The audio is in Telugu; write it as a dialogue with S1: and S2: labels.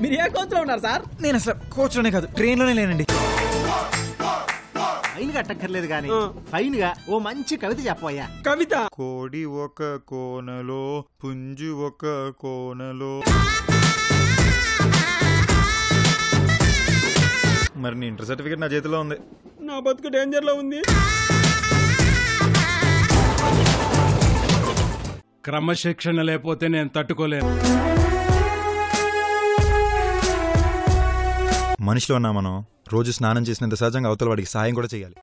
S1: మీరు ఏ కోచ్లో ఉన్నారు సార్
S2: నేను అసలు కోచ్లోనే కాదు ట్రైన్లోనే లేనండి
S3: ఫైన్ కట్టక్కర్లేదు కానీ ఫైన్ గా ఓ మంచి కవిత చెప్పబోయా
S1: కవిత
S2: కోడి ఒక కోనలో పుంజు ఒక కోనలో మరి నీ ఇంటర్ సర్టిఫికేట్ నా చేతిలో ఉంది
S1: నా బతుకు డేంజర్ లో ఉంది
S4: క్రమశిక్షణ లేకపోతే నేను తట్టుకోలేను
S2: మనిషిలో ఉన్నా మనం రోజు స్నానం చేసినంత సహజంగా అవతల వాడికి సాయం కూడా చేయాలి